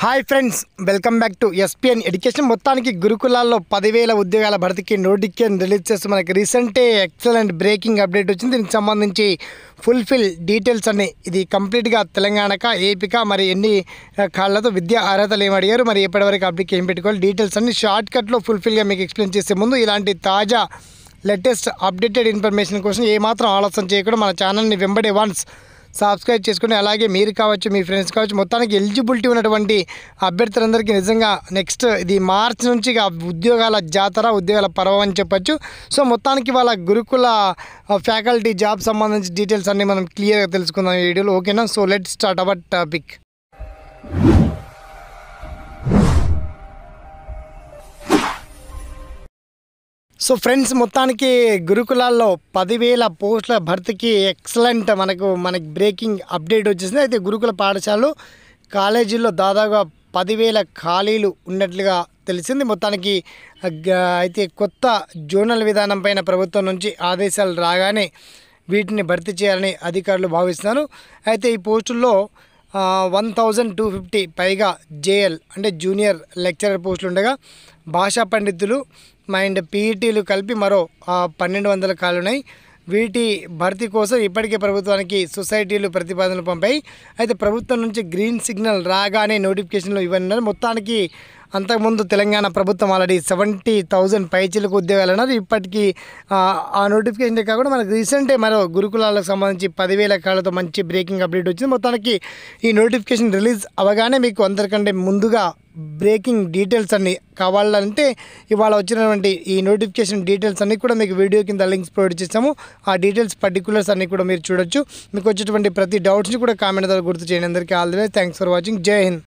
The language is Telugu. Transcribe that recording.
hi friends welcome back to SPN education మొత్తానికి గురుకులాల్లో పదివేల ఉద్యోగాల భర్తీకి నోటిఫికేషన్ రిలీజ్ చేస్తూ మనకి రీసెంటే ఎక్సలెంట్ బ్రేకింగ్ అప్డేట్ వచ్చింది దీనికి సంబంధించి ఫుల్ఫిల్ డీటెయిల్స్ అన్ని ఇది కంప్లీట్గా తెలంగాణక ఏపీక మరి ఎన్ని కాళ్ళతో విద్యా అర్హతలు ఏమి అడిగారు మరి ఎప్పటివరకు అప్లికేషన్ పెట్టుకోవాలి డీటెయిల్స్ అన్ని షార్ట్ కట్లో ఫుల్ఫిల్గా మీకు ఎక్స్ప్లెయిన్ చేసే ముందు ఇలాంటి తాజా లేటెస్ట్ అప్డేటెడ్ ఇన్ఫర్మేషన్ కోసం ఏమాత్రం ఆలస్యం చేయకుండా మన ఛానల్ని వెంబడే వన్స్ సబ్స్క్రైబ్ చేసుకుని అలాగే మీరు కావచ్చు మీ ఫ్రెండ్స్ కావచ్చు మొత్తానికి ఎలిజిబిలిటీ ఉన్నటువంటి అభ్యర్థులందరికీ నిజంగా నెక్స్ట్ ఇది మార్చ్ నుంచి ఇక ఉద్యోగాల జాతర ఉద్యోగాల పర్వం అని చెప్పొచ్చు సో మొత్తానికి వాళ్ళ గురుకుల ఫ్యాకల్టీ జాబ్ సంబంధించి డీటెయిల్స్ అన్ని మనం క్లియర్గా తెలుసుకుందాం ఈ వీడియోలో ఓకేనా so let start our topic so friends మొత్తానికి గురుకులాల్లో పదివేల పోస్టుల భర్తీకి ఎక్సలెంట్ మనకు మనకి బ్రేకింగ్ అప్డేట్ వచ్చేసింది అయితే గురుకుల పాఠశాలలు కాలేజీల్లో దాదాపుగా పదివేల ఖాళీలు ఉన్నట్లుగా తెలిసింది మొత్తానికి గ- అయితే కొత్త జోనల్ విధానం పైన ప్రభుత్వం నుంచి ఆదేశాలు రాగానే వీటిని భర్తీ చేయాలని అధికారులు భావిస్తున్నారు అయితే ఈ పోస్టుల్లో వన్ థౌజండ్ టూ ఫిఫ్టీ పైగా జేఎల్ అంటే జూనియర్ లెక్చరర్ పోస్టులు ఉండగా భాషా పండితులు మైండ్ పీఈటీలు కలిపి మరో ఆ, పన్నెండు వందల ఖాళీ ఉన్నాయి వీటి భర్తీ కోసం ఇప్పటికే ప్రభుత్వానికి సొసైటీలు ప్రతిపాదనలు పంపాయి అయితే ప్రభుత్వం నుంచి గ్రీన్ సిగ్నల్ రాగానే నోటిఫికేషన్లు ఇవ్వనున్నారు మొత్తానికి అంతకుముందు తెలంగాణ ప్రభుత్వం ఆల్రెడీ సెవెంటీ థౌజండ్ పైచీలకు ఉద్యోగాలు అన్నారు ఇప్పటికీ ఆ, ఆ నోటిఫికేషన్ కాకుండా మనకు రీసెంటే మరో గురుకులాలకు సంబంధించి పదివేల కాళ్ళతో మంచి బ్రేకింగ్ అప్డేట్ వచ్చింది మొత్తానికి ఈ నోటిఫికేషన్ రిలీజ్ అవగానే మీకు అందరికంటే ముందుగా బ్రేకింగ్ డీటెయిల్స్ అన్ని కావాలంటే ఇవాళ వచ్చినటువంటి ఈ నోటిఫికేషన్ డీటెయిల్స్ అన్ని కూడా మీకు వీడియో కింద లింక్స్ ప్రొవైడ్ చేస్తాము ఆ డీటెయిల్స్ పర్టికులర్స్ అన్ని కూడా మీరు చూడొచ్చు మీకు వచ్చేటువంటి ప్రతి డౌట్స్ని కూడా కామెంట్ ద్వారా గుర్తు చేయండి అందరికీ all the way thanks for watching Jai Hind